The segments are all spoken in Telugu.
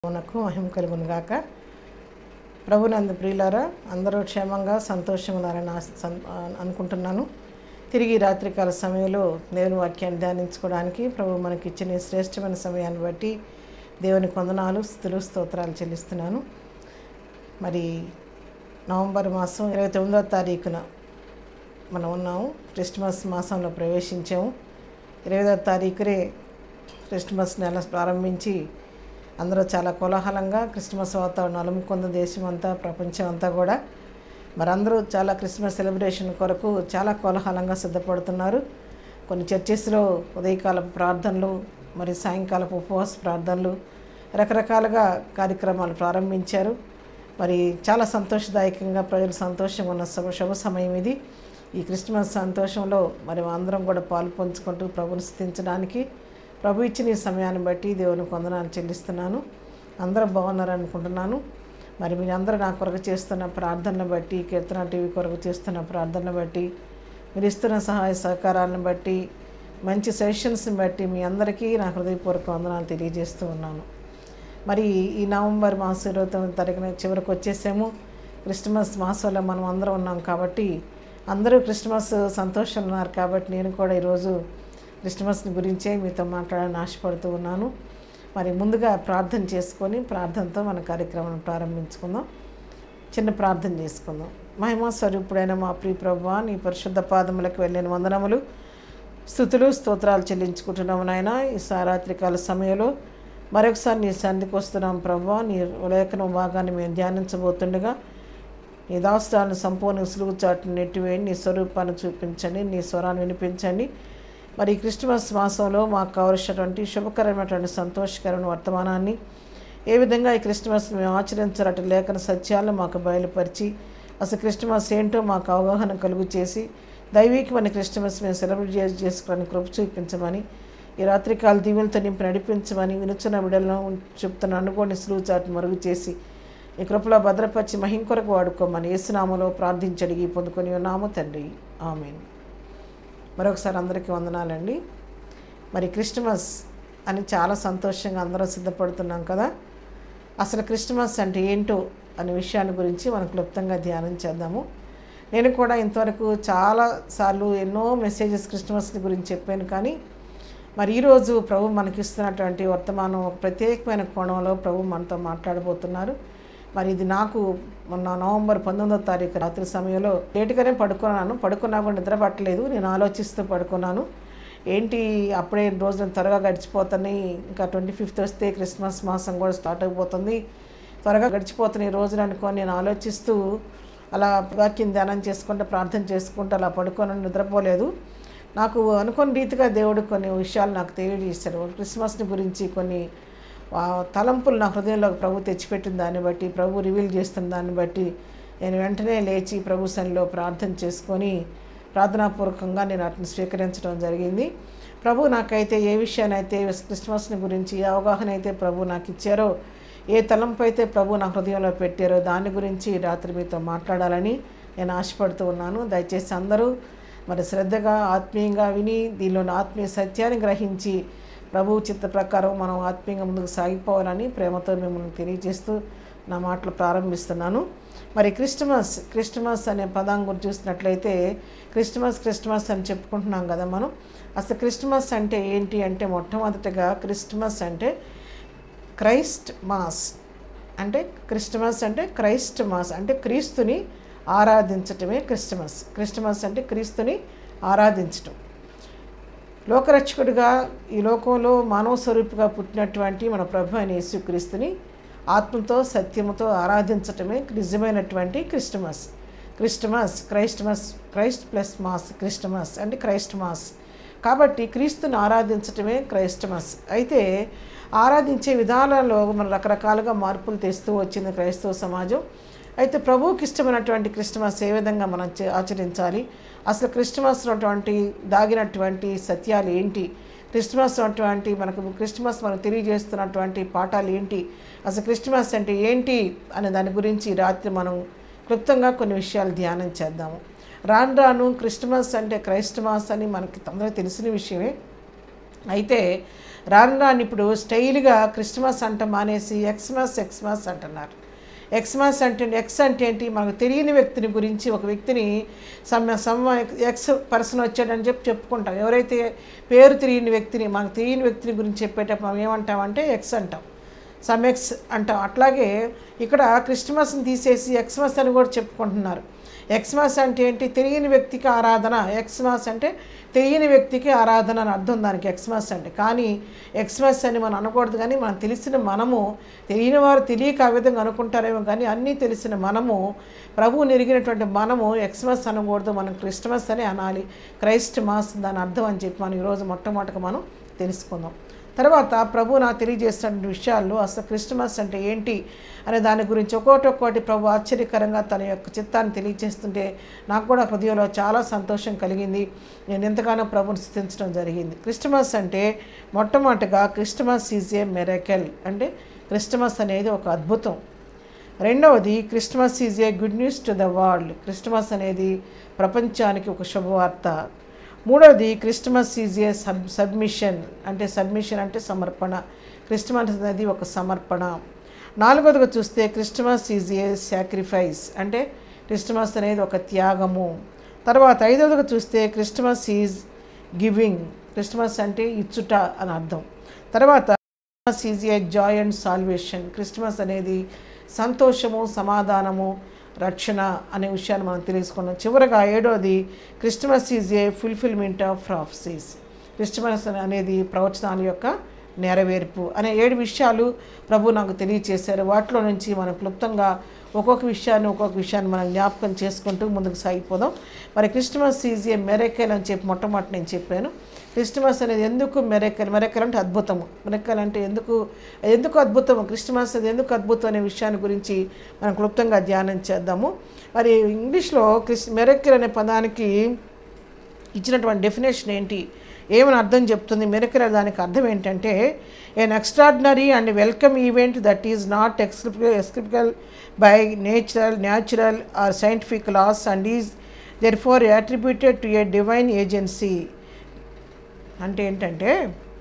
మనకు మహిమ కలుగును గాక ప్రభునందు ప్రియులారా అందరూ క్షేమంగా సంతోషంగా ఉన్నారని ఆశ- సం- అనుకుంటున్నాను తిరిగి రాత్రికాల సమయంలో దేవుని వాక్యాన్ని ధ్యానించుకోవడానికి ప్రభు మనకి ఇచ్చిన ఈ శ్రేష్టమైన సమయాన్ని బట్టి దేవుని వందనాలు స్థుతులు స్తోత్రాలు చెల్లిస్తున్నాను మరి నవంబర్ మాసం ఇరవై తొమ్మిదవ తారీఖున మనం ఉన్నాము క్రిస్మస్ మాసంలో ప్రవేశించాము ఇరవై తారీఖునే క్రిస్మస్ నెల ప్రారంభించి అందరూ చాలా కోలాహలంగా క్రిస్మస్ వాతావరణం అలుముకుంది దేశం అంతా ప్రపంచం అంతా కూడా మరి అందరూ చాలా క్రిస్మస్ సెలబ్రేషన్ కొరకు చాలా కోలాహలంగా సిద్ధపడుతున్నారు కొన్ని చర్చెస్లో ఉదయకాల ప్రార్థనలు మరి సాయంకాలపు ఉపవాస ప్రార్థనలు రకరకాలుగా కార్యక్రమాలు ప్రారంభించారు మరి చాలా సంతోషదాయకంగా ప్రజలు సంతోషంగా ఉన్న శుభ శుభ సమయం ఇది ఈ క్రిస్మస్ సంతోషంలో మరి అందరం కూడా పాలు పంచుకుంటూ ప్రభుని స్థితించడానికి ప్రభు ఇచ్చిన ఈ సమయాన్ని బట్టి దేవుని వందనాలు చెల్లిస్తున్నాను అందరూ బాగున్నారు అనుకుంటున్నాను మరి మీరు అందరూ నా కొరకు చేస్తున్న ప్రార్థనను బట్టి కీర్తన టీవీ కొరకు చేస్తున్న ప్రార్థనను బట్టి మీరు ఇస్తున్న సహాయ సహకారాలను బట్టి మంచి సెషన్స్ని బట్టి మీ అందరికీ నా హృదయపూర్వక వందనాలు తెలియజేస్తూ ఉన్నాను మరి ఈ నవంబర్ మాసం ఇరవై తొమ్మిది తారీఖున చివరికి వచ్చేసాము క్రిస్మస్ మాసంలో మనం అందరం ఉన్నాం కాబట్టి అందరూ క్రిస్మస్ సంతోషంగా ఉన్నారు కాబట్టి నేను కూడా ఈరోజు క్రిస్మస్ని గురించే మీతో మాట్లాడాలని ఆశపడుతూ ఉన్నాను మరి ముందుగా ప్రార్థన చేసుకొని ప్రార్థనతో మన కార్యక్రమం ప్రారంభించుకుందాం చిన్న ప్రార్థన చేసుకుందాం మహిమా స్వరూపుడైన మా ప్రియ ప్రభా నీ పరిశుద్ధ పాదములకు వెళ్ళిన వందనములు స్థుతులు స్తోత్రాలు చెల్లించుకుంటున్నాము నాయన ఈ సారాత్రికాల సమయంలో మరొకసారి నీ సన్నిధికి వస్తున్నాం ప్రభా నీ లేఖనం భాగాన్ని మేము ధ్యానించబోతుండగా నీ దాస్తాలను సంపూర్ణ సులువు చాటును నెట్టివేయండి నీ స్వరూపాన్ని చూపించండి నీ స్వరాన్ని వినిపించండి మరి ఈ క్రిస్మస్ మాసంలో మాకు కావలసినటువంటి శుభకరమైనటువంటి సంతోషకరమైన వర్తమానాన్ని ఏ విధంగా ఈ క్రిస్మస్ మేము ఆచరించాలంటే లేఖన సత్యాలను మాకు బయలుపరిచి అసలు క్రిస్మస్ ఏంటో మాకు అవగాహన కలుగు చేసి దైవికమైన క్రిస్మస్ మేము సెలబ్రేట్ చేసి చేసుకోవడానికి కృప చూపించమని ఈ రాత్రికాల దీవులతో నింపి నడిపించమని వినుచున్న విడలను చెప్తున్న అనుకోని సులువు చాటు మరుగు చేసి ఈ కృపలో భద్రపరిచి మహిం కొరకు వాడుకోమని యేసునామలో ప్రార్థించడిగి పొందుకొని ఉన్నాము తండ్రి ఆమెన్ మరొకసారి అందరికీ వందనాలండి మరి క్రిస్మస్ అని చాలా సంతోషంగా అందరం సిద్ధపడుతున్నాం కదా అసలు క్రిస్మస్ అంటే ఏంటో అనే విషయాన్ని గురించి మనం క్లుప్తంగా ధ్యానం చేద్దాము నేను కూడా ఇంతవరకు చాలాసార్లు ఎన్నో మెసేజెస్ క్రిస్మస్ గురించి చెప్పాను కానీ మరి ఈరోజు ప్రభు మనకిస్తున్నటువంటి వర్తమానం ఒక ప్రత్యేకమైన కోణంలో ప్రభు మనతో మాట్లాడబోతున్నారు మరి ఇది నాకు మొన్న నవంబర్ పంతొమ్మిదో తారీఖు రాత్రి సమయంలో లేటుగానే పడుకున్నాను పడుకున్నా కూడా నిద్ర పట్టలేదు నేను ఆలోచిస్తూ పడుకున్నాను ఏంటి అప్పుడే రోజులు త్వరగా గడిచిపోతున్నాయి ఇంకా ట్వంటీ ఫిఫ్త్ వస్తే క్రిస్మస్ మాసం కూడా స్టార్ట్ అయిపోతుంది త్వరగా గడిచిపోతున్నాయి ఈ రోజులు అనుకొని నేను ఆలోచిస్తూ అలా వాక్యం ధ్యానం చేసుకుంటూ ప్రార్థన చేసుకుంటూ అలా పడుకొని నిద్రపోలేదు నాకు అనుకోని రీతిగా దేవుడు కొన్ని విషయాలు నాకు తెలియజేశాడు క్రిస్మస్ని గురించి కొన్ని ఆ తలంపులు నా హృదయంలోకి ప్రభు తెచ్చిపెట్టిన దాన్ని బట్టి ప్రభు రివీల్ చేస్తున్న దాన్ని బట్టి నేను వెంటనే లేచి ప్రభు సన్నిలో ప్రార్థన చేసుకొని ప్రార్థనాపూర్వకంగా నేను వాటిని స్వీకరించడం జరిగింది ప్రభు నాకైతే ఏ విషయాన్నైతే క్రిస్మస్ని గురించి ఏ అవగాహన అయితే ప్రభు నాకు ఇచ్చారో ఏ తలంపు అయితే ప్రభు నా హృదయంలో పెట్టారో దాని గురించి ఈ రాత్రి మీతో మాట్లాడాలని నేను ఆశపడుతూ ఉన్నాను దయచేసి అందరూ మరి శ్రద్ధగా ఆత్మీయంగా విని దీనిలోని ఆత్మీయ సత్యాన్ని గ్రహించి ప్రభు చిత్త ప్రకారం మనం ఆత్మీయంగా ముందుకు సాగిపోవాలని ప్రేమతో మిమ్మల్ని తెలియజేస్తూ నా మాటలు ప్రారంభిస్తున్నాను మరి క్రిస్టమస్ క్రిస్టమస్ అనే పదం గురించి చూసినట్లయితే క్రిస్టమస్ క్రిస్టమస్ అని చెప్పుకుంటున్నాం కదా మనం అసలు క్రిస్టమస్ అంటే ఏంటి అంటే మొట్టమొదటిగా క్రిస్టమస్ అంటే క్రైస్ట్ మాస్ అంటే క్రిస్టమస్ అంటే క్రైస్ట్ మాస్ అంటే క్రీస్తుని ఆరాధించటమే క్రిస్టమస్ క్రిస్టమస్ అంటే క్రీస్తుని ఆరాధించటం లోకరక్షకుడిగా ఈ లోకంలో మానవ స్వరూపుగా పుట్టినటువంటి మన ప్రభు అయిన యేసుక్రీస్తుని ఆత్మతో సత్యముతో ఆరాధించటమే నిజమైనటువంటి Christmas Christmas Christmas Christ plus mass Christmas అంటే క్రైస్ట్ మాస్ కాబట్టి క్రీస్తుని ఆరాధించటమే క్రైస్టమస్ అయితే ఆరాధించే విధానాల్లో మనం రకరకాలుగా మార్పులు తెస్తూ వచ్చింది క్రైస్తవ సమాజం అయితే ప్రభువుకి ఇష్టమైనటువంటి క్రిస్టమస్ ఏ విధంగా మనం చే- ఆచరించాలి అసలు క్రిస్టమస్ ఉన్నటువంటి దాగినటువంటి సత్యాలు ఏంటి క్రిస్టమస్ ఉన్నటువంటి మనకు క్రిస్టమస్ మనకు తెలియజేస్తున్నటువంటి పాఠాలు ఏంటి అసలు క్రిస్టమస్ అంటే ఏంటి అనే దాని గురించి ఈ రాత్రి మనం క్లుప్తంగా కొన్ని విషయాలు ధ్యానం చేద్దాము రాను రాను క్రిస్టమస్ అంటే క్రైస్టమస్ అని మనకి అందరూ తెలిసిన విషయమే అయితే రాను రాను ఇప్పుడు స్టైల్గా క్రిస్మస్ అంట మానేసి ఎక్స్మస్ ఎక్స్మస్ అంటున్నారు ఎక్స్మస్ అంటే ఎక్స్ అంటే ఏంటి మనకు తెలియని వ్యక్తిని గురించి ఒక వ్యక్తిని సమ్ సమ్ ఎక్స్ పర్సన్ వచ్చాడని చెప్పి చెప్పుకుంటాం ఎవరైతే పేరు తెలియని వ్యక్తిని మనకు తెలియని వ్యక్తిని గురించి చెప్పేటప్పుడు మనం ఏమంటామంటే ఎక్స్ అంటాం సమ్ ఎక్స్ అంటాం అట్లాగే ఇక్కడ క్రిస్మస్ని తీసేసి ఎక్స్మస్ అని కూడా చెప్పుకుంటున్నారు ఎక్స్మస్ అంటే ఏంటి తెలియని వ్యక్తికి ఆరాధన ఎక్స్మస్ అంటే తెలియని వ్యక్తికి ఆరాధన అని అర్థం దానికి ఎక్స్మస్ అంటే కానీ ఎక్స్మస్ అని మనం అనకూడదు కానీ మనం తెలిసిన మనము తెలియని వారు తెలియక ఆ విధంగా అనుకుంటారేమో కానీ అన్నీ తెలిసిన మనము ప్రభువు నెరిగినటువంటి మనము ఎక్స్మస్ అనకూడదు మనం క్రిస్టమస్ అని అనాలి క్రైస్ట్ మాస్ దాని అర్థం అని చెప్పి మనం ఈరోజు మొట్టమొదటిగా మనం తెలుసుకుందాం తర్వాత ప్రభు నాకు తెలియజేస్తున్న విషయాల్లో అసలు క్రిస్టమస్ అంటే ఏంటి అనే దాని గురించి ఒక్కోటి ఒక్కోటి ప్రభు ఆశ్చర్యకరంగా తన యొక్క చిత్తాన్ని తెలియజేస్తుంటే నాకు కూడా హృదయంలో చాలా సంతోషం కలిగింది నేను ఎంతగానో ప్రభుని స్థుతించడం జరిగింది క్రిస్టమస్ అంటే మొట్టమొదటిగా క్రిస్టమస్ ఈజ్ ఏ మెరకెల్ అంటే క్రిస్టమస్ అనేది ఒక అద్భుతం రెండవది Christmas is a good news to the world Christmas అనేది ప్రపంచానికి ఒక శుభవార్త మూడవది Christmas is a sub submission అంటే సబ్మిషన్ అంటే సమర్పణ క్రిస్టమస్ అనేది ఒక సమర్పణ నాలుగవదిగా చూస్తే క్రిస్టమస్ ఈజ్ ఏ సాక్రిఫైస్ అంటే క్రిస్టమస్ అనేది ఒక త్యాగము తర్వాత ఐదవదిగా చూస్తే క్రిస్టమస్ ఈజ్ గివింగ్ క్రిస్టమస్ అంటే ఇచ్చుట అని అర్థం తర్వాత Christmas is a joy and salvation Christmas అనేది సంతోషము సమాధానము రక్షణ అనే విషయాన్ని మనం తెలుసుకున్నాం చివరగా ఏడోది Christmas is a fulfilment of prophecies Christmas అనేది ప్రవచనాల యొక్క నెరవేర్పు అనే ఏడు విషయాలు ప్రభు నాకు తెలియచేశారు వాటిలో నుంచి మనం క్లుప్తంగా ఒక్కొక్క విషయాన్ని ఒక్కొక్క విషయాన్ని మనం జ్ఞాపకం చేసుకుంటూ ముందుకు సాగిపోదాం మరి క్రిస్టమస్ ఈజ్ ఏ మెరకెల్ అని చెప్పి మొట్టమొదటి నేను చెప్పాను క్రిస్టమస్ అనేది ఎందుకు మెరకెల్ మెరకెల్ అంటే అద్భుతము మెరకెల్ అంటే ఎందుకు ఎందుకు అద్భుతము క్రిస్టమస్ అనేది ఎందుకు అద్భుతం అనే విషయాన్ని గురించి మనం క్లుప్తంగా ధ్యానం చేద్దాము మరి ఇంగ్లీష్లో క్రిస్ మెరకెల్ అనే పదానికి ఇచ్చినటువంటి డెఫినేషన్ ఏంటి ఏమని అర్థం చెప్తుంది మెరకల్ దానికి అర్థం ఏంటంటే an extraordinary and welcome event that is not explicable explicable by natural natural or scientific laws and is therefore attributed to a divine agency అంటే ఏంటంటే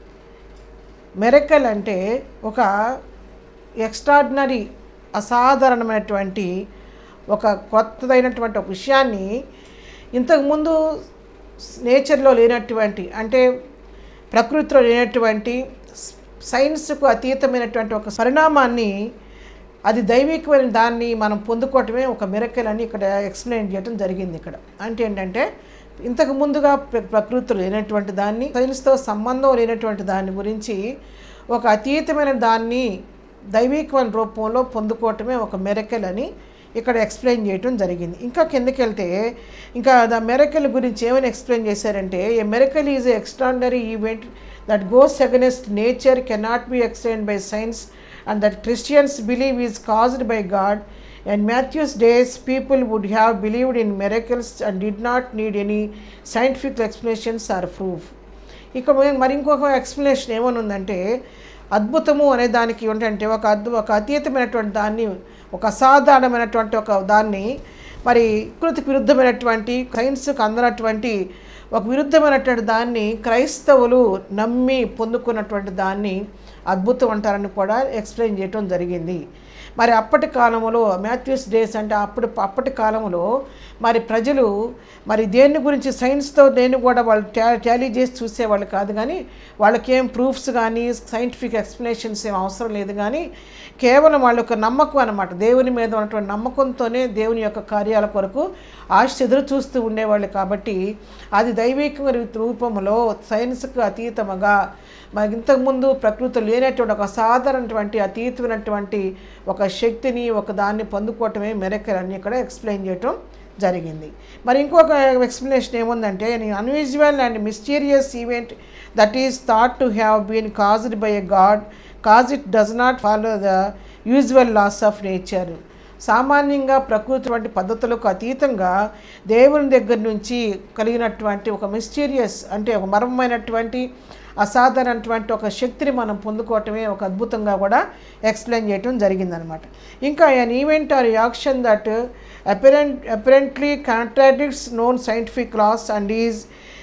మెరకల్ అంటే ఒక ఎక్స్ట్రాడినరీ అసాధారణమైనటువంటి ఒక కొత్తదైనటువంటి ఒక విషయాన్ని ఇంతకుముందు నేచర్లో లేనటువంటి అంటే ప్రకృతిలో లేనటువంటి సైన్స్కు అతీతమైనటువంటి ఒక పరిణామాన్ని అది దైవికమైన దాన్ని మనం పొందుకోవటమే ఒక మిరకల్ అని ఇక్కడ ఎక్స్ప్లెయిన్ చేయడం జరిగింది ఇక్కడ అంటే ఏంటంటే ఇంతకు ముందుగా ప్ర- ప్రకృతిలో లేనటువంటి దాన్ని సైన్స్తో సంబంధం లేనటువంటి దాని గురించి ఒక అతీతమైన దాన్ని దైవికమైన రూపంలో పొందుకోవటమే ఒక మెరకల్ అని ఇక్కడ ఎక్స్ప్లెయిన్ చేయటం జరిగింది ఇంకా కిందకి వెళ్తే ఇంకా ద మెరకల్ గురించి ఏమని ఎక్స్ప్లెయిన్ చేశారంటే a miracle is a extraordinary event that goes against nature cannot be explain by science and that Christians believe is caused by God and Matthew's days people would have believed in miracles and did not need any scientific explanations or proof ఇక మే- మరి ఇంకొక ఎక్స్ప్లెనేషన్ ఏమని ఉందంటే అద్భుతము అనే దానికి ఏంటంటే ఒక అద్భు ఒక అతీతమైనటువంటి దాన్ని ఒక అసాధారణమైనటువంటి ఒక దాన్ని మరి ప్రకృతికి విరుద్ధమైనటువంటి సైన్స్కి అందనటువంటి ఒక విరుద్ధమైనటువంటి దాన్ని క్రైస్తవులు నమ్మి పొందుకున్నటువంటి దాన్ని అద్భుతం అంటారని కూడా ఎక్స్ప్లెయిన్ చేయటం జరిగింది మరి అప్పటి కాలంలో మాథ్యూస్ డేస్ అంటే అప్పుడు అప్పటి కాలంలో మరి ప్రజలు మరి దేని గురించి సైన్స్తో దేన్ని కూడా వాళ్ళు టా టాలీ చేసి చూసేవాళ్ళు కాదు కానీ వాళ్ళకేం ప్రూఫ్స్ కానీ సైంటిఫిక్ ఎక్స్ప్లెనేషన్స్ ఏం అవసరం లేదు కానీ కేవలం వాళ్ళ యొక్క నమ్మకం అనమాట దేవుని మీద ఉన్నటువంటి నమ్మకంతోనే దేవుని యొక్క కార్యాల కొరకు ఆశ ఎదురు చూస్తూ ఉండేవాళ్ళు కాబట్టి అది దైవిక రూపంలో సైన్స్కు అతీతముగా మనకి ఇంతకుముందు ప్రకృతి లేనటువంటి ఒక సాధారణటువంటి అతీతమైనటువంటి ఒక శక్తిని ఒక దాన్ని పొందుకోవటమే మెరకల్ అని ఇక్కడ ఎక్స్ప్లెయిన్ చేయటం జరిగింది మరి ఇంకొక ఎక్స్ప్లెనేషన్ ఏముందంటే unusual and mysterious event that is thought to have been caused by a God cause it does not follow the usual laws of nature సామాన్యంగా ప్రకృతి వంటి పద్ధతులకు అతీతంగా దేవుని దగ్గర నుంచి కలిగినటువంటి ఒక మిస్టీరియస్ అంటే ఒక మర్మమైనటువంటి అసాధారణటువంటి ఒక శక్తిని మనం పొందుకోవటమే ఒక అద్భుతంగా కూడా ఎక్స్ప్లెయిన్ చేయటం జరిగిందనమాట ఇంకా an event or action that apparent apparently contradicts known scientific laws and is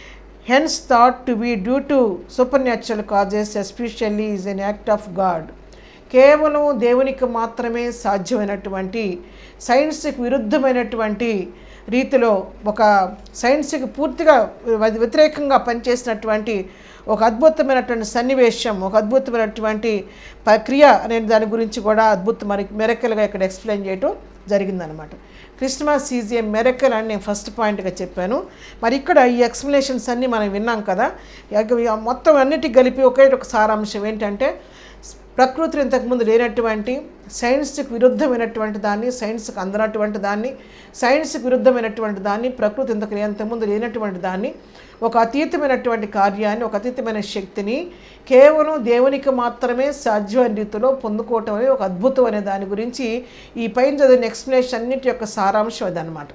hence thought to be due to supernatural causes especially is an act of God కేవలం దేవునికి మాత్రమే సాధ్యమైనటువంటి సైన్స్కి విరుద్ధమైనటువంటి రీతిలో ఒక సైన్స్కి పూర్తిగా వ్య- వ్యతిరేకంగా పనిచేసినటువంటి ఒక అద్భుతమైనటువంటి సన్నివేశం ఒక అద్భుతమైనటువంటి ప్రక్రియ అనే దాని గురించి కూడా అద్భుత మరి మెరకలుగా ఇక్కడ ఎక్స్ప్లెయిన్ చేయటం జరిగిందనమాట క్రిస్మస్ ఈజ్ ఏ మెరకల్ అని నేను ఫస్ట్ పాయింట్గా చెప్పాను మరి ఇక్కడ ఈ ఎక్స్ప్లెనేషన్స్ అన్నీ మనం విన్నాం కదా ఇక మొత్తం అన్నిటికి కలిపి ఒకే ఒక సారాంశం ఏంటంటే ప్రకృతిలో ఇంతకుముందు లేనటువంటి సైన్స్కి విరుద్ధమైనటువంటి దాన్ని సైన్స్కి అందనటువంటి దాన్ని సైన్స్కి విరుద్ధమైనటువంటి దాన్ని ప్రకృతి ఇంతకు ఇంతకుముందు లేనటువంటి దాన్ని ఒక అతీతమైనటువంటి కార్యాన్ని ఒక అతీతమైన శక్తిని కేవలం దేవునికి మాత్రమే సాధ్యమైన రీతిలో పొందుకోవటం అనేది ఒక అద్భుతం అనే దాని గురించి ఈ పైన చదివిన ఎక్స్ప్లెనేషన్ అన్నిటి యొక్క సారాంశం అదనమాట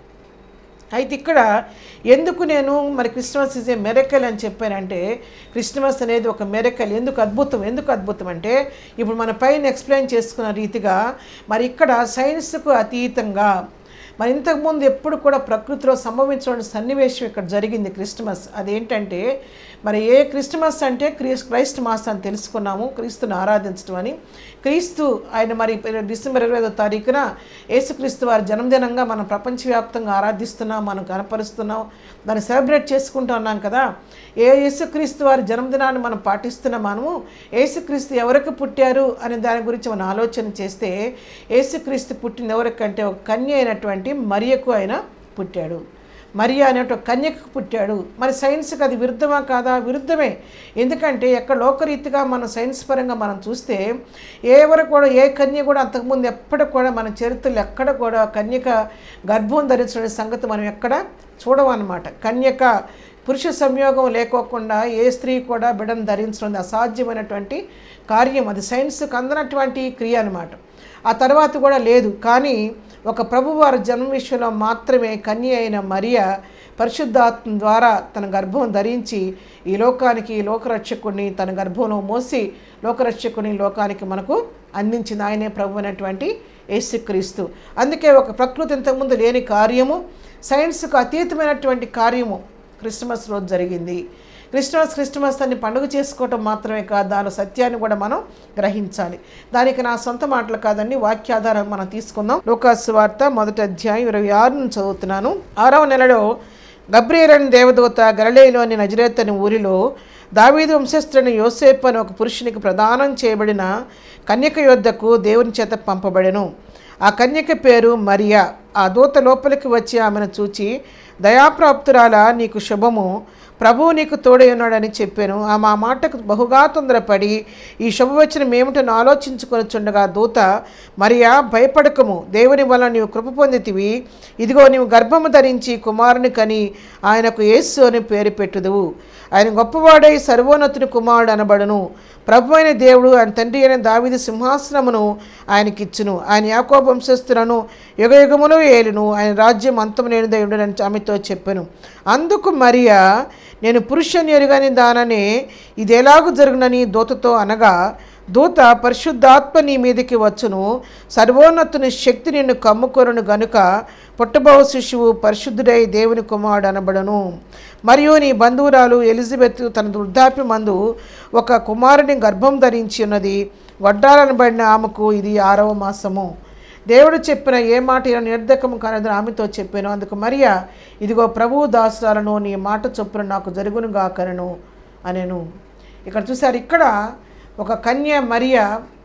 అయితే ఇక్కడ ఎందుకు నేను మరి క్రిస్మస్ ఇస్ ఏ మెరకల్ అని చెప్పానంటే క్రిస్మస్ అనేది ఒక మెరకల్ ఎందుకు అద్భుతం ఎందుకు అద్భుతం అంటే ఇప్పుడు మన పైన ఎక్స్ప్లెయిన్ చేసుకున్న రీతిగా మరి ఇక్కడ సైన్స్కు అతీతంగా మరి ఇంతకుముందు ఎప్పుడు కూడా ప్రకృతిలో సంభవించిన సన్నివేశం ఇక్కడ జరిగింది క్రిస్మస్ అదేంటంటే మరి ఏ క్రిస్మస్ అంటే క్రీస్ క్రైస్ట్ మాస్ అని తెలుసుకున్నాము క్రీస్తుని ఆరాధించడం అని క్రీస్తు ఆయన మరి డిసెంబర్ ఇరవై ఐదో తారీఖున యేసుక్రీస్తు వారి జన్మదినంగా మనం ప్రపంచవ్యాప్తంగా ఆరాధిస్తున్నాం మనం కనపరుస్తున్నాం దాన్ని సెలబ్రేట్ చేసుకుంటూ ఉన్నాం కదా ఏ యేసుక్రీస్తు వారి జన్మదినాన్ని మనం పాటిస్తున్నాం మనము యేసుక్రీస్తు ఎవరికి పుట్టారు అనే దాని గురించి మనం ఆలోచన చేస్తే యేసుక్రీస్తు పుట్టిన ఎవరికంటే ఒక కన్య అయినటువంటి మరియకు ఆయన పుట్టాడు మరియా అనే ఒక కన్యకు పుట్టాడు మరి సైన్స్కి అది విరుద్ధమా కాదా విరుద్ధమే ఎందుకంటే ఎక్కడ లోకరీతిగా మన సైన్స్ పరంగా మనం చూస్తే ఎవరు కూడా ఏ కన్య కూడా అంతకుముందు ఎప్పటికి కూడా మన చరిత్రలు ఎక్కడ కూడా కన్యక గర్భం ధరించిన సంగతి మనం ఎక్కడ చూడమన్నమాట కన్యక పురుష సంయోగం లేకోకుండా ఏ స్త్రీ కూడా బిడ్డను ధరించడం అసాధ్యమైనటువంటి కార్యం అది సైన్స్కి అందనటువంటి క్రియ అనమాట ఆ తర్వాత కూడా లేదు కానీ ఒక ప్రభువారి జన్మ విషయంలో మాత్రమే కన్య అయిన మరియ పరిశుద్ధాత్మ ద్వారా తన గర్భం ధరించి ఈ లోకానికి లోకరక్షకుడిని తన గర్భంలో మోసి లోకరక్షకుని లోకానికి మనకు అందించింది ఆయనే ప్రభు అయినటువంటి యేసుక్రీస్తు అందుకే ఒక ప్రకృతి ఇంతకుముందు లేని కార్యము సైన్స్కు అతీతమైనటువంటి కార్యము క్రిస్మస్ రోజు జరిగింది క్రిస్మస్ క్రిస్మస్ అని పండుగ చేసుకోవటం మాత్రమే కాదు దాని సత్యాన్ని కూడా మనం గ్రహించాలి దానికి నా సొంత మాటలు కాదండి వాక్యాధారం మనం తీసుకుందాం లోకాసు వార్త మొదటి అధ్యాయం ఇరవై ఆరు నుంచి చదువుతున్నాను ఆరవ నెలలో గబ్రియరని దేవదూత గరళేలోని నజరేత్ అనే ఊరిలో దావీదు వంశస్థుని యోసేపు అని ఒక పురుషునికి ప్రదానం చేయబడిన కన్యక యొద్దకు దేవుని చేత పంపబడెను ఆ కన్యక పేరు మరియా ఆ దూత లోపలికి వచ్చి ఆమెను చూచి దయాప్రాప్తురాల నీకు శుభము ప్రభువు నీకు తోడై ఉన్నాడని చెప్పాను ఆమె ఆ మాటకు బహుగా తొందరపడి ఈ శుభవచనం ఏమిటని ఆలోచించుకొని చుండగా దూత మరియా భయపడకము దేవుని వల్ల నీవు కృప పొందితివి ఇదిగో నీవు గర్భము ధరించి కుమారుని కని ఆయనకు యేసు అని పేరు పెట్టుదువు ఆయన గొప్పవాడై సర్వోన్నతుని కుమారుడు అనబడును ప్రభు అయిన దేవుడు ఆయన తండ్రి అయిన దావిది సింహాసనమును ఆయనకిచ్చును ఆయన యాకోబ వంశస్థులను యుగ యుగములు ఏలును ఆయన రాజ్యం అంతము లేనిదై ఉండనని ఆమెతో చెప్పాను అందుకు మరియా నేను పురుషుని ఎరుగని దాననే ఇది ఎలాగూ జరుగునని దూతతో అనగా దూత పరిశుద్ధాత్మ నీ మీదకి వచ్చును సర్వోన్నతుని శక్తి నిన్ను కమ్ముకొనును గనుక పుట్టబో శిశువు పరిశుద్ధుడై దేవుని కుమారుడు అనబడను మరియు నీ బంధువురాలు ఎలిజబెత్ తన వృద్ధాప్య మందు ఒక కుమారుని గర్భం ధరించి ఉన్నది వడ్డాలనబడిన ఆమెకు ఇది ఆరవ మాసము దేవుడు చెప్పిన ఏ మాట ఇలా నిర్ధకము కానదని ఆమెతో చెప్పాను అందుకు మరియా ఇదిగో ప్రభువు దాసురాలను నీ మాట చొప్పున నాకు జరుగును గాకరను అనెను ఇక్కడ చూసారు ఇక్కడ ఒక కన్య మరియ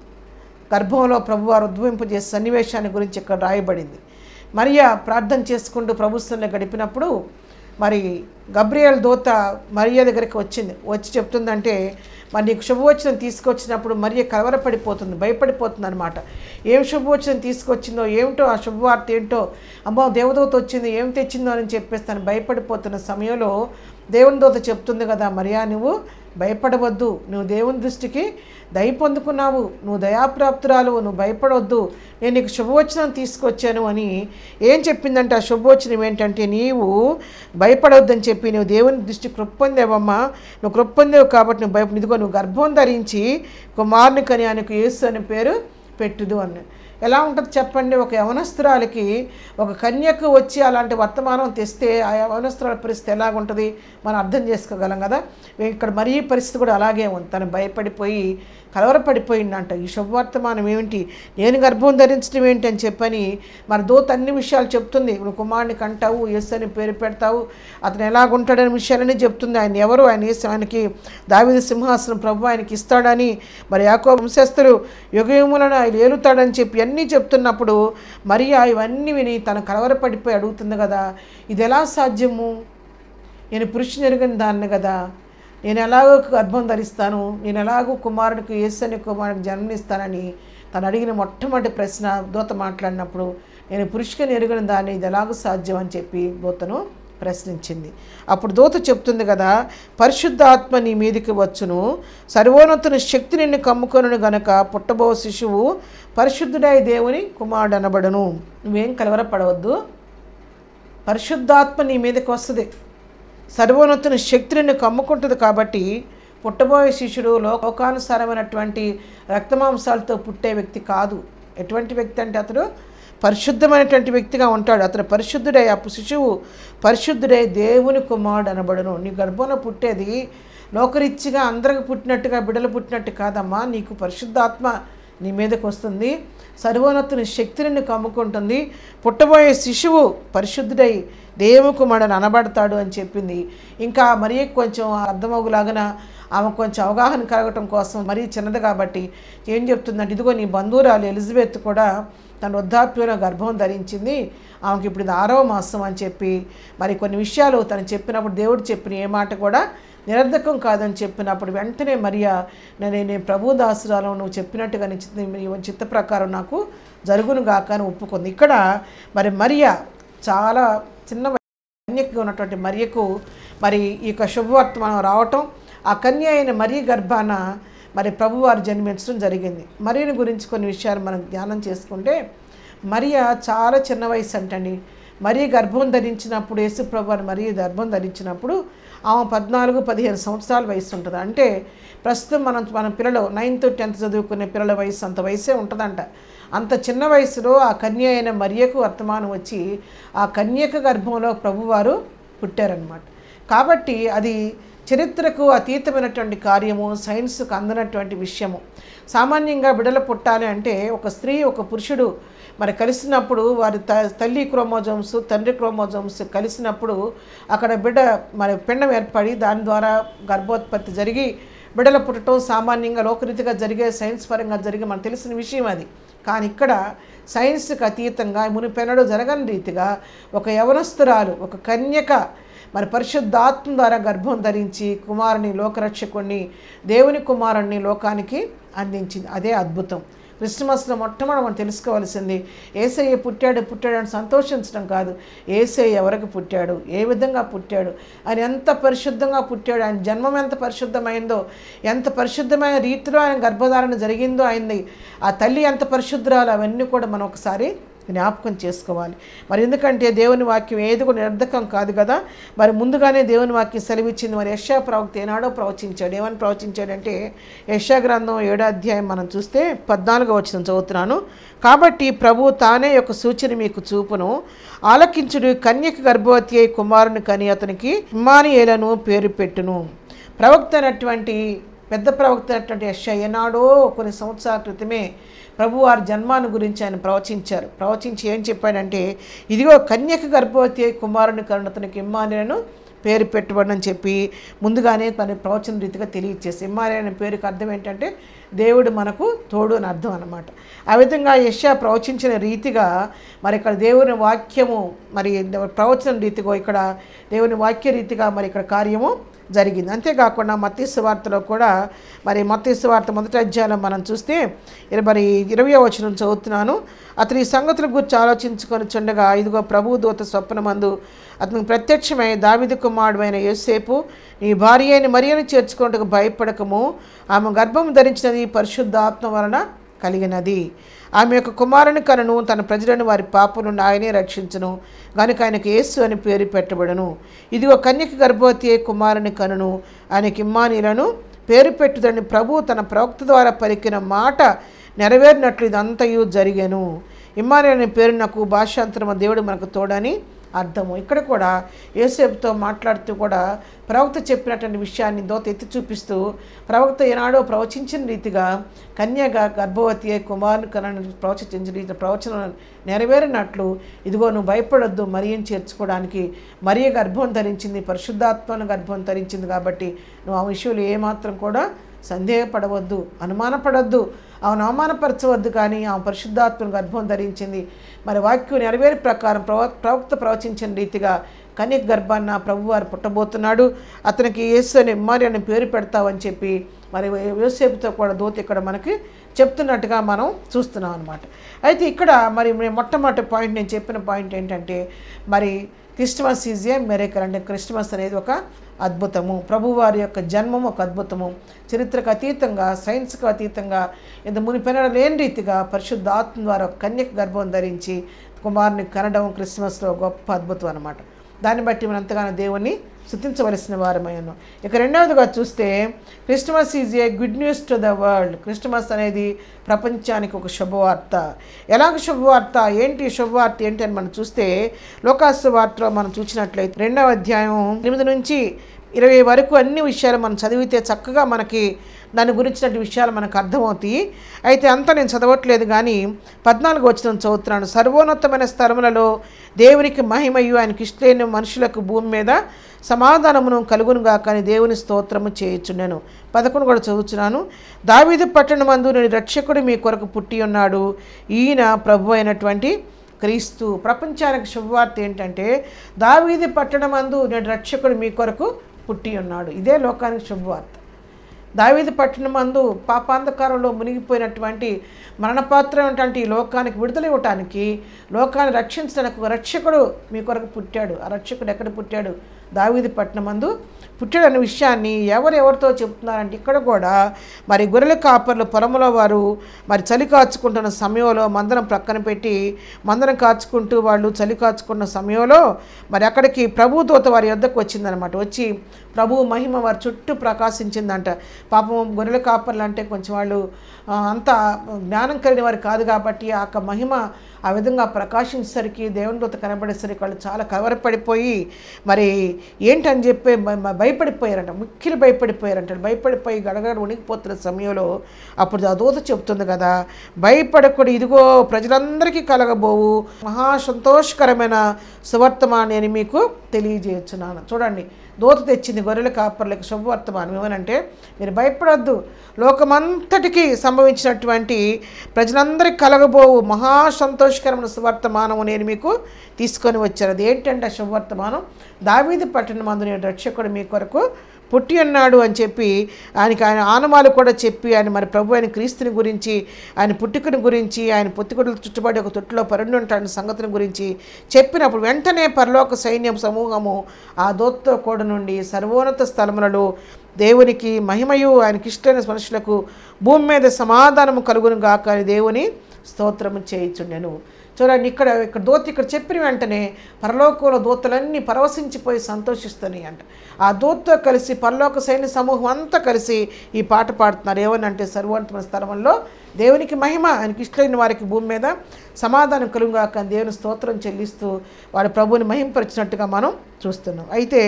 గర్భంలో ప్రభువారు ఉద్భవింపజేసే సన్నివేశాన్ని గురించి ఇక్కడ రాయబడింది మరియ ప్రార్థన చేసుకుంటూ ప్రభుత్వంలో గడిపినప్పుడు మరి గబ్రియల్ దూత మరియ దగ్గరికి వచ్చింది వచ్చి చెప్తుందంటే మరి నీకు శుభవచనం తీసుకొచ్చినప్పుడు మరియ కలవరపడిపోతుంది భయపడిపోతుంది అనమాట ఏం శుభవచనం తీసుకొచ్చిందో ఏమిటో ఆ శుభవార్త ఏంటో అమ్మో దేవదూత వచ్చింది ఏం తెచ్చిందో అని చెప్పేసి తను భయపడిపోతున్న సమయంలో దేవుని దూత చెప్తుంది కదా మరియా నువ్వు భయపడవద్దు నువ్వు దేవుని దృష్టికి దయ పొందుకున్నావు నువ్వు దయాప్రాప్తురాలు నువ్వు భయపడవద్దు నేను నీకు శుభవచనం తీసుకొచ్చాను అని ఏం చెప్పిందంటే ఆ శుభవచనం ఏంటంటే నీవు భయపడవద్దని చెప్పి నువ్వు దేవుని దృష్టి కృప పొందేవమ్మా నువ్వు కృప పొందేవు కాబట్టి నువ్వు భయపడి ఇదిగో నువ్వు గర్భం ధరించి కుమారుని కని ఆయనకు యేసు అనే పేరు పెట్టుదు అని ఎలా ఉంటుంది చెప్పండి ఒక యవనస్తురాలికి ఒక కన్యకు వచ్చి అలాంటి వర్తమానం తెస్తే ఆ యవనస్తురాల పరిస్థితి ఎలాగుంటుంది మనం అర్థం చేసుకోగలం కదా ఇక్కడ మరీ పరిస్థితి కూడా అలాగే ఉంది తను భయపడిపోయి కలవరపడిపోయిందంట ఈ శుభవర్తమానం ఏమిటి నేను గర్భం ధరించడం ఏంటి అని చెప్పని మన దూత అన్ని విషయాలు చెప్తుంది నువ్వు కుమారుని కంటావు ఎస్ అని పేరు పెడతావు అతను ఎలాగుంటాడనే విషయాలన్నీ చెప్తుంది ఆయన ఎవరు ఆయన యేసు ఆయనకి దావిద సింహాసనం ప్రభు ఆయనకి ఇస్తాడని మరి యాకో వంశస్థులు యుగయుములను ఆయన ఏలుతాడని చెప్పి అన్నీ చెప్తున్నప్పుడు మరి ఇవన్నీ విని తను కలవరపడిపోయి అడుగుతుంది కదా ఇది ఎలా సాధ్యము నేను పురుషుని ఎరుగని దాన్ని కదా నేను ఎలాగో గర్భం ధరిస్తాను నేను ఎలాగో కుమారుడికి యేసు అనే కుమారుడికి జన్మనిస్తానని తను అడిగిన మొట్టమొదటి ప్రశ్న దూత మాట్లాడినప్పుడు నేను పురుషుని ఎరుగని దాన్ని ఇది ఎలాగో సాధ్యం అని చెప్పి దూతను ప్రశ్నించింది అప్పుడు దూత చెప్తుంది కదా పరిశుద్ధ ఆత్మ నీ మీదికి వచ్చును సర్వోన్నతుని శక్తి నిన్ను కమ్ముకొను గనక పుట్టబో శిశువు పరిశుద్ధుడై దేవుని కుమారుడు అనబడును నువ్వేం కలవరపడవద్దు పరిశుద్ధాత్మ నీ మీదకి వస్తుంది సర్వోన్నతుని శక్తి నిన్ను కమ్ముకుంటుంది కాబట్టి పుట్టబోయే శిష్యుడు లోకానుసారమైనటువంటి రక్తమాంసాలతో పుట్టే వ్యక్తి కాదు ఎటువంటి వ్యక్తి అంటే అతడు పరిశుద్ధమైనటువంటి వ్యక్తిగా ఉంటాడు అతను పరిశుద్ధుడై అప్పు శిశువు పరిశుద్ధుడై దేవుని కుమారుడు అనబడును నీ గర్భంలో పుట్టేది లోకరీత్యగా అందరికి పుట్టినట్టుగా బిడ్డలు పుట్టినట్టు కాదమ్మా నీకు పరిశుద్ధాత్మ నీ మీదకి వస్తుంది సర్వోన్నతుని శక్తిని నీకు కమ్ముకుంటుంది పుట్టబోయే శిశువు పరిశుద్ధుడై దేవుని కుమారుడు అనబడతాడు అని చెప్పింది ఇంకా మరీ కొంచెం అర్థమవులాగన ఆమె కొంచెం అవగాహన కలగటం కోసం మరీ చిన్నది కాబట్టి ఏం చెప్తుందంటే ఇదిగో నీ బంధువురాలు ఎలిజబెత్ కూడా తన వృద్ధాప్యంలో గర్భం ధరించింది ఆమెకి ఇప్పుడు ఇది ఆరవ మాసం అని చెప్పి మరి కొన్ని విషయాలు తను చెప్పినప్పుడు దేవుడు చెప్పిన ఏ మాట కూడా నిరర్ధకం కాదని చెప్పినప్పుడు వెంటనే మరియా నేను నేను ప్రభు దాసురాలు నువ్వు చెప్పినట్టుగా నీ చిత్త నీ చిత్త ప్రకారం నాకు జరుగును గాక అని ఒప్పుకుంది ఇక్కడ మరి మరియా చాలా చిన్న కన్యకు ఉన్నటువంటి మరియకు మరి ఈ యొక్క శుభవర్తమానం రావటం ఆ కన్య అయిన మరి గర్భాన మరి ప్రభువారు జన్మించడం జరిగింది మరియని గురించి కొన్ని విషయాలు మనం ధ్యానం చేసుకుంటే మరియా చాలా చిన్న వయసు అంటండి మరీ గర్భం ధరించినప్పుడు యేసు ప్రభు మరీ గర్భం ధరించినప్పుడు ఆమె పద్నాలుగు పదిహేను సంవత్సరాల వయసు ఉంటుంది అంటే ప్రస్తుతం మనం మన పిల్లలు నైన్త్ టెన్త్ చదువుకునే పిల్లల వయసు అంత వయసే ఉంటుందంట అంత చిన్న వయసులో ఆ కన్య అయిన మరియకు వర్తమానం వచ్చి ఆ కన్యక గర్భంలో ప్రభువారు పుట్టారనమాట కాబట్టి అది చరిత్రకు అతీతమైనటువంటి కార్యము సైన్స్కు అందనటువంటి విషయము సామాన్యంగా బిడ్డలు పుట్టాలి అంటే ఒక స్త్రీ ఒక పురుషుడు మరి కలిసినప్పుడు వారి త తల్లి క్రోమోజోమ్స్ తండ్రి క్రోమోజోమ్స్ కలిసినప్పుడు అక్కడ బిడ్డ మరి పిండం ఏర్పడి దాని ద్వారా గర్భోత్పత్తి జరిగి బిడ్డలు పుట్టడం సామాన్యంగా లోకరీతిగా జరిగే సైన్స్ పరంగా జరిగే మనకు తెలిసిన విషయం అది కానీ ఇక్కడ సైన్స్కి అతీతంగా మునిపెన్నడూ జరగని రీతిగా ఒక యవనస్తురాలు ఒక కన్యక మరి పరిశుద్ధాత్మ ద్వారా గర్భం ధరించి కుమారుని లోకరక్షకుణ్ణి దేవుని కుమారుణ్ణి లోకానికి అందించింది అదే అద్భుతం క్రిస్మస్లో మొట్టమొదటి మనం తెలుసుకోవాల్సింది ఏసయ్య పుట్టాడు పుట్టాడు అని సంతోషించడం కాదు ఏసయ్య ఎవరికి పుట్టాడు ఏ విధంగా పుట్టాడు ఆయన ఎంత పరిశుద్ధంగా పుట్టాడు ఆయన జన్మం ఎంత పరిశుద్ధమైందో ఎంత పరిశుద్ధమైన రీతిలో ఆయన గర్భధారణ జరిగిందో ఆయనది ఆ తల్లి ఎంత పరిశుద్ధరాలు అవన్నీ కూడా మనం ఒకసారి జ్ఞాపకం చేసుకోవాలి మరి ఎందుకంటే దేవుని వాక్యం ఏది కూడా నిరర్ధకం కాదు కదా మరి ముందుగానే దేవుని వాక్యం సెలవిచ్చింది మరి యశా ప్రవక్త ఏనాడో ప్రవచించాడు ఏమని ప్రవచించాడంటే యశా గ్రంథం ఏడో అధ్యాయం మనం చూస్తే పద్నాలుగో వచ్చిన చదువుతున్నాను కాబట్టి ప్రభు తానే యొక్క సూచన మీకు చూపును ఆలకించుడు కన్యక గర్భవతి అయి కుమారుని కని అతనికి ఇమ్మానియేలను పేరు పెట్టును ప్రవక్త అయినటువంటి పెద్ద ప్రవక్త అయినటువంటి యశ ఏనాడో కొన్ని సంవత్సరాల క్రితమే ప్రభు వారి జన్మాన్ని గురించి ఆయన ప్రవచించారు ప్రవచించి ఏం చెప్పాడంటే ఇదిగో కన్యక గర్భవతి అయి కుమారుని కరుణ అతనికి ఇమ్మానియను పేరు పెట్టుబడని చెప్పి ముందుగానే తన ప్రవచన రీతిగా తెలియచేసి ఇమ్మానియ అనే పేరుకి అర్థం ఏంటంటే దేవుడు మనకు తోడు అని అర్థం అనమాట ఆ విధంగా యశ ప్రవచించిన రీతిగా మరి ఇక్కడ దేవుని వాక్యము మరి ప్రవచన రీతిగా ఇక్కడ దేవుని వాక్య రీతిగా మరి ఇక్కడ కార్యము జరిగింది అంతేకాకుండా మత్తీసు వార్తలో కూడా మరి మత్తీసు వార్త మొదటి అధ్యాయంలో మనం చూస్తే ఇర- మరి ఇరవై వచనం చదువుతున్నాను అతని ఈ సంగతుల గురించి ఆలోచించుకొని చుండగా ఇదిగో ప్రభు దూత స్వప్నమందు అతనికి ప్రత్యక్షమై దావిది కుమారుడు అయిన యోసేపు నీ భార్య అయిన మరియను చేర్చుకున్నట్టుకు భయపడకము ఆమె గర్భం ధరించినది పరిశుద్ధాత్మ వలన కలిగినది ఆమె యొక్క కుమారుని కనును తన ప్రజలను వారి పాపం నుండి ఆయనే రక్షించును గనుక ఆయనకు యేసు అని పేరు పెట్టబడును ఇదిగో కన్యక గర్భవతి అయి కుమారుని కనును ఆయనకి ఇమ్మానీలను పేరు పెట్టుదని ప్రభు తన ప్రవక్త ద్వారా పలికిన మాట నెరవేరినట్లు ఇదంతయు జరిగాను ఇమ్మాని అనే పేరు నాకు భాషాంతరమ దేవుడు మనకు తోడని అర్థము ఇక్కడ కూడా యోసేపుతో మాట్లాడుతూ కూడా ప్రవక్త చెప్పినటువంటి విషయాన్ని దోత ఎత్తి చూపిస్తూ ప్రవక్త ఏనాడో ప్రవచించిన రీతిగా కన్యగా గర్భవతి అయి కుమారుని కనని ప్రవచించిన రీతి ప్రవచనం నెరవేరినట్లు ఇదిగో నువ్వు భయపడొద్దు మరియని చేర్చుకోవడానికి మరియ గర్భం ధరించింది పరిశుద్ధాత్మను గర్భం ధరించింది కాబట్టి నువ్వు ఆ విషయంలో ఏమాత్రం కూడా సందేహపడవద్దు అనుమానపడవద్దు ఆమెను అవమానపరచవద్దు కానీ ఆమె పరిశుద్ధాత్మను గర్భం ధరించింది మరి వాక్యం నెరవేరు ప్రకారం ప్రవ ప్రవక్త ప్రవచించిన రీతిగా కన్యక గర్భాన్న ప్రభువారు పుట్టబోతున్నాడు అతనికి యేసు అని మరి అని పేరు పెడతావని చెప్పి మరి యోసేపుతో కూడా దూత ఇక్కడ మనకి చెప్తున్నట్టుగా మనం చూస్తున్నాం అనమాట అయితే ఇక్కడ మరి నేను మొట్టమొదటి పాయింట్ నేను చెప్పిన పాయింట్ ఏంటంటే మరి క్రిస్టమస్ ఈజ్ ఏ మెరేకల్ అంటే క్రిస్టమస్ అనేది ఒక అద్భుతము ప్రభువారి యొక్క జన్మం ఒక అద్భుతము చరిత్రకు అతీతంగా సైన్స్కు అతీతంగా ఇంత మునిపెన లేని రీతిగా పరిశుద్ధ ఆత్మ ద్వారా ఒక కన్యక గర్భం ధరించి కుమారుని కనడం క్రిస్మస్లో గొప్ప అద్భుతం అనమాట దాన్ని బట్టి మనం ఎంతగానో దేవుణ్ణి స్థుతించవలసిన వారమయ్యాను ఇక రెండవదిగా చూస్తే Christmas is a good news to the world Christmas అనేది ప్రపంచానికి ఒక శుభవార్త ఎలాగ శుభవార్త ఏంటి శుభవార్త ఏంటి అని మనం చూస్తే లోకాసు వార్తలో మనం చూసినట్లయితే రెండవ అధ్యాయం ఎనిమిది నుంచి ఇరవై వరకు అన్ని విషయాలు మనం చదివితే చక్కగా మనకి దాని గురించిన విషయాలు మనకు అర్థమవుతాయి అయితే అంతా నేను చదవట్లేదు కానీ పద్నాలుగు వచ్చిన చదువుతున్నాను సర్వోన్నతమైన స్థలములలో దేవునికి మహిమయు ఆయనకి ఇష్టలేని మనుషులకు భూమి మీద సమాధానమును కలుగునుగా కానీ దేవుని స్తోత్రము చేయుచున్నాను పదకొండు కూడా చదువుతున్నాను దావీదు పట్టణమందు నేను రక్షకుడు మీ కొరకు పుట్టి ఉన్నాడు ఈయన ప్రభు అయినటువంటి క్రీస్తు ప్రపంచానికి శుభవార్త ఏంటంటే దావీది పట్టణమందు నేను రక్షకుడు మీ కొరకు పుట్టి ఉన్నాడు ఇదే లోకానికి శుభవార్త దావీది పట్టణమందు పాపాంధకారంలో మునిగిపోయినటువంటి మరణపాత్రమైనటువంటి ఈ లోకానికి విడుదల ఇవ్వటానికి లోకాన్ని రక్షించడానికి ఒక రక్షకుడు మీ కొరకు పుట్టాడు ఆ రక్షకుడు ఎక్కడ పుట్టాడు దావీది పట్టణమందు పుట్టాడు అనే విషయాన్ని ఎవరు ఎవరితో చెప్తున్నారంటే ఇక్కడ కూడా మరి గొర్రెల కాపర్లు పొలంలో వారు మరి చలి కాచుకుంటున్న సమయంలో మందరం ప్రక్కన పెట్టి మందరం కాచుకుంటూ వాళ్ళు చలి కాచుకున్న సమయంలో మరి అక్కడికి ప్రభు దూత వారి యొద్దకు వచ్చిందనమాట వచ్చి ప్రభు మహిమ వారి చుట్టూ ప్రకాశించిందంట పాపం గొర్రెల కాపర్లు అంటే కొంచెం వాళ్ళు ఆ, అంత జ్ఞానం కలిగిన వారు కాదు కాబట్టి ఆ యొక్క మహిమ ఆ విధంగా ప్రకాశించేసరికి దేవుని దూత కనబడేసరికి వాళ్ళు చాలా కవరపడిపోయి మరి ఏంటని చెప్పి భ- భ- భయపడిపోయారంట ముఖ్యులు భయపడిపోయారంట భయపడిపోయి గడగడ ఉనికిపోతున్న సమయంలో అప్పుడు ఆ దూత చెప్తుంది కదా భయపడకూడదు ఇదిగో ప్రజలందరికీ కలగబోవు మహా సంతోషకరమైన సువర్తమాని అని మీకు తెలియజేస్తున్నాను చూడండి దూత తెచ్చింది గొర్రెల కాపర్లకు శుభవర్తమానం ఏమనంటే మీరు భయపడొద్దు లోకమంతటికి సంభవించినటువంటి ప్రజలందరికీ కలగబోవు మహా సంతోషకరమైన సువర్తమానము నేను మీకు తీసుకొని వచ్చాను అది ఏంటంటే ఆ శుభవర్తమానం దావీది పట్టణ మందు నేను రక్షకుడు మీ కొరకు పుట్టి ఉన్నాడు అని చెప్పి ఆయనకి ఆయన ఆనమాలు కూడా చెప్పి ఆయన మరి ప్రభు ఆయన క్రీస్తుని గురించి ఆయన పుట్టుకని గురించి ఆయన పొత్తికొడలు చుట్టుబడి ఒక తొట్టులో పరుండి ఉంటాడని సంగతిని గురించి చెప్పినప్పుడు వెంటనే పరలోక సైన్యం సమూహము ఆ దోత్తో కూడా నుండి సర్వోన్నత స్థలములలో దేవునికి మహిమయు ఆయనకి ఇష్టమైన మనుషులకు భూమి మీద సమాధానము కలుగును గాక అని దేవుని స్తోత్రము చేయించుండెను చూడండి ఇక్కడ ఇక్కడ దోత ఇక్కడ చెప్పిన వెంటనే పరలోకంలో దూతలన్నీ పరవశించిపోయి సంతోషిస్తున్నాయి అంట ఆ దూతతో కలిసి పరలోక సైన్య సమూహం అంతా కలిసి ఈ పాట పాడుతున్నారు ఏమని అంటే సర్వోన్నతమైన స్థలంలో దేవునికి మహిమ ఆయనకి ఇష్టమైన వారికి భూమి మీద సమాధానం కలుగాక అని దేవుని స్తోత్రం చెల్లిస్తూ వాడి ప్రభువుని మహింపరిచినట్టుగా మనం చూస్తున్నాం అయితే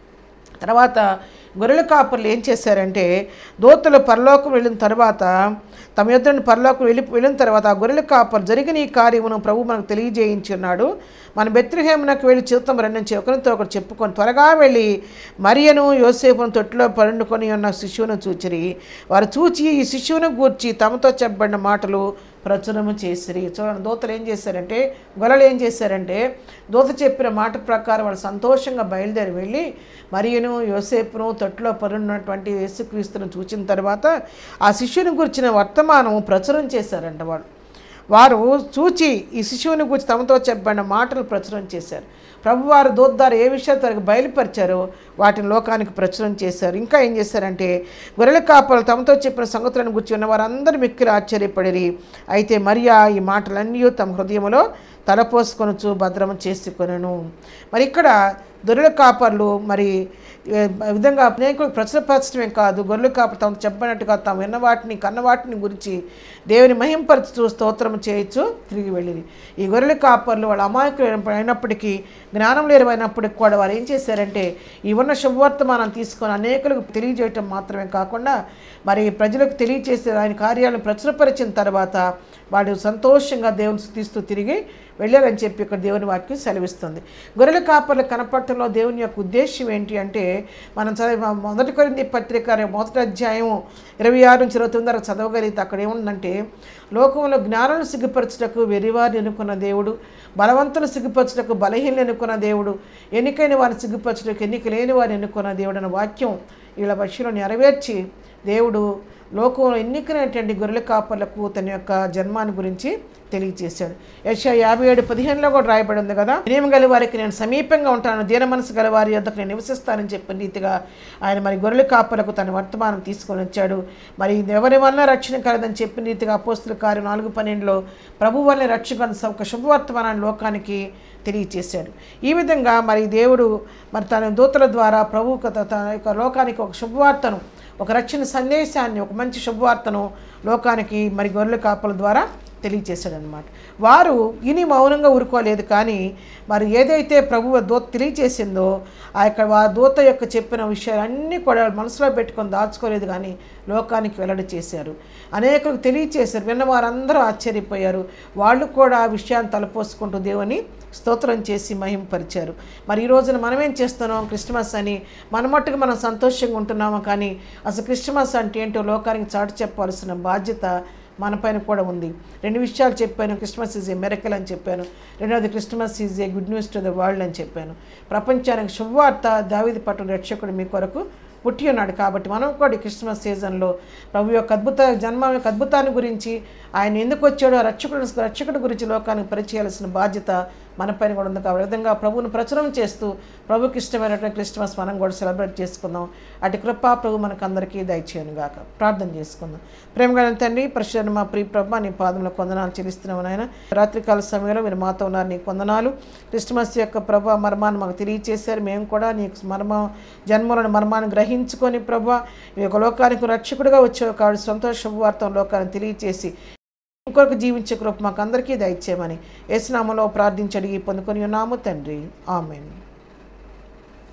తర్వాత గొర్రెల కాపర్లు ఏం చేశారంటే దూతలు పరలోకం వెళ్ళిన తర్వాత తమ యొద్ద పరలోకం వెళ్ళి వెళ్ళిన తర్వాత ఆ గొర్రెల కాపర్ జరిగిన ఈ కార్యమును ప్రభు మనకు తెలియజేయించి ఉన్నాడు మన బెత్రిహేమునకు వెళ్ళి చిరుతం రెండించి ఒకరితో ఒకరు చెప్పుకొని త్వరగా వెళ్ళి మరియను యోసేపును తొట్టులో పండుకొని ఉన్న శిశువును చూచిరి వారు చూచి ఈ శిశువును గూర్చి తమతో చెప్పబడిన మాటలు ప్రచురము చేసిరి చూడండి దూతలు ఏం చేశారంటే గొల్లలు ఏం చేశారంటే దూత చెప్పిన మాట ప్రకారం వాళ్ళు సంతోషంగా బయలుదేరి వెళ్ళి మరియును యోసేపును తొట్టులో పరున్నటువంటి యేసుక్రీస్తును చూచిన తర్వాత ఆ శిష్యుని గురించిన వర్తమానం ప్రచురం చేశారంట వాళ్ళు వారు చూచి ఈ శిశువుని గురించి తమతో చెప్పబడిన మాటలు ప్రచురం చేశారు ప్రభువారు దూద్దారు ఏ విషయాలు తనకు బయలుపరిచారో వాటిని లోకానికి ప్రచురం చేశారు ఇంకా ఏం చేశారంటే గొర్రెల కాపలు తమతో చెప్పిన సంగతులను గురించి ఉన్న వారందరూ మిక్కిలి ఆశ్చర్యపడిరి అయితే మరియా ఈ మాటలన్నీ తమ హృదయంలో తలపోసుకొనొచ్చు భద్రము చేసుకొనను మరి ఇక్కడ దొర్రెల కాపర్లు మరి ఏ విధంగా అనేకులకు ప్రచురపరచడమే కాదు గొర్రెలు కాపు తాము చెప్పినట్టుగా తాము విన్న వాటిని కన్న వాటిని గురించి దేవుని మహింపరచుతూ స్తోత్రం చేయొచ్చు తిరిగి వెళ్ళింది ఈ గొర్రెల కాపర్లు వాళ్ళ అమాయకులు అయినప్పటికీ జ్ఞానం లేరువైనప్పటికి కూడా వారు ఏం చేశారంటే ఈ ఉన్న శుభవర్తమానం తీసుకొని అనేకులకు తెలియజేయటం మాత్రమే కాకుండా మరి ప్రజలకు తెలియచేసే ఆయన కార్యాలను ప్రచురపరిచిన తర్వాత వాళ్ళు సంతోషంగా దేవుని స్థుతిస్తూ తిరిగి వెళ్ళారని చెప్పి ఇక్కడ దేవుని వాక్యం సెలవిస్తుంది గొర్రెల కాపర్లు కనపడటంలో దేవుని యొక్క ఉద్దేశం ఏంటి అంటే మనం చదివి మొదటి కొరింది పత్రిక మొదటి అధ్యాయం ఇరవై ఆరు నుంచి ఇరవై తొమ్మిది వరకు చదవగలిగితే అక్కడ ఏముందంటే లోకంలో జ్ఞానాన్ని సిగ్గుపరచుటకు వెరివారిని ఎన్నుకున్న దేవుడు బలవంతులు సిగ్గుపరచుటకు బలహీనలు ఎన్నుకున్న దేవుడు ఎన్నికైన వారిని సిగ్గుపరచుటకు ఎన్నిక లేని వారిని ఎన్నుకున్న దేవుడు అన్న వాక్యం వీళ్ళ పక్షులను నెరవేర్చి దేవుడు లోకంలో ఎన్నికైనటువంటి గొర్రెల కాపర్లకు తన యొక్క జన్మాన్ని గురించి తెలియజేశాడు యశ యాభై ఏడు పదిహేనులో కూడా రాయబడి ఉంది కదా వినయం గల వారికి నేను సమీపంగా ఉంటాను దీన మనసు గల వారి యొద్దకు నేను నివసిస్తానని చెప్పిన రీతిగా ఆయన మరి గొర్రెల కాపలకు తన వర్తమానం తీసుకొని వచ్చాడు మరి ఎవరి వల్ల రక్షణ కలదని చెప్పిన రీతిగా అపోస్తుల కార్యం నాలుగు పన్నెండులో ప్రభు వల్ల రక్షణ ఒక శుభవర్తమానాన్ని లోకానికి తెలియచేశాడు ఈ విధంగా మరి దేవుడు మరి తన దూతల ద్వారా ప్రభు తన యొక్క లోకానికి ఒక శుభవార్తను ఒక రక్షణ సందేశాన్ని ఒక మంచి శుభవార్తను లోకానికి మరి గొర్రెల కాపల ద్వారా తెలియచేశాడనమాట వారు ఇని మౌనంగా ఊరుకోలేదు కానీ మరి ఏదైతే ప్రభువు దూత తెలియచేసిందో ఆ యొక్క ఆ దూత యొక్క చెప్పిన విషయాలన్నీ కూడా మనసులో పెట్టుకొని దాచుకోలేదు కానీ లోకానికి వెల్లడి చేశారు అనేకులకు తెలియచేశారు విన్న వారందరూ ఆశ్చర్యపోయారు వాళ్ళు కూడా ఆ విషయాన్ని తలపోసుకుంటూ దేవుని స్తోత్రం చేసి మహింపరిచారు మరి ఈ రోజున మనం ఏం చేస్తున్నాం క్రిస్మస్ అని మన మట్టుకు మనం సంతోషంగా ఉంటున్నాము కానీ అసలు క్రిస్మస్ అంటే ఏంటో లోకానికి చాటు చెప్పాల్సిన బాధ్యత మన పైన కూడా ఉంది రెండు విషయాలు చెప్పాను క్రిస్మస్ ఈజ్ ఏ మెరకల్ అని చెప్పాను రెండవది Christmas is a good news to the world అని చెప్పాను ప్రపంచానికి శుభవార్త దావిది పట్టు రక్షకుడు మీ కొరకు పుట్టి ఉన్నాడు కాబట్టి మనం కూడా ఈ క్రిస్మస్ సీజన్లో ప్రభు యొక్క అద్భుత జన్మ యొక్క అద్భుతాన్ని గురించి ఆయన ఎందుకు వచ్చాడో ఆ రక్షకుడు రక్షకుడి గురించి లోకానికి పరిచయాల్సిన బాధ్యత మన పైన కూడా ఉంది కాబట్టి ఆ విధంగా ప్రభువును ప్రచురం చేస్తూ ప్రభుకి ఇష్టమైనటువంటి క్రిస్మస్ మనం కూడా సెలబ్రేట్ చేసుకుందాం అటు కృపా ప్రభు మనకు అందరికీ దయచేయను గాక ప్రార్థన చేసుకుందాం ప్రేమగా తండ్రి పరిశుద్ధ మా ప్రియ ప్రభ నీ పాదంలో కొందనాలు చెల్లిస్తున్నాము నాయన రాత్రికాల సమయంలో మీరు మాతో ఉన్నారు నీ కొందనాలు క్రిస్మస్ యొక్క ప్రభా మర్మాన్ని మాకు తెలియచేశారు మేము కూడా నీ మర్మ జన్మలను మర్మాన్ని గ్రహించుకొని ప్రభా ఈ యొక్క లోకానికి రక్షకుడిగా వచ్చే ఒక సంతోష శుభవార్తం లోకాన్ని తెలియచేసి ఇంకొరకు జీవించే కృప మాకు అందరికీ దయచేయమని ఏసునామలో ప్రార్థించి అడిగి పొందుకొని ఉన్నాము తండ్రి ఆమెన్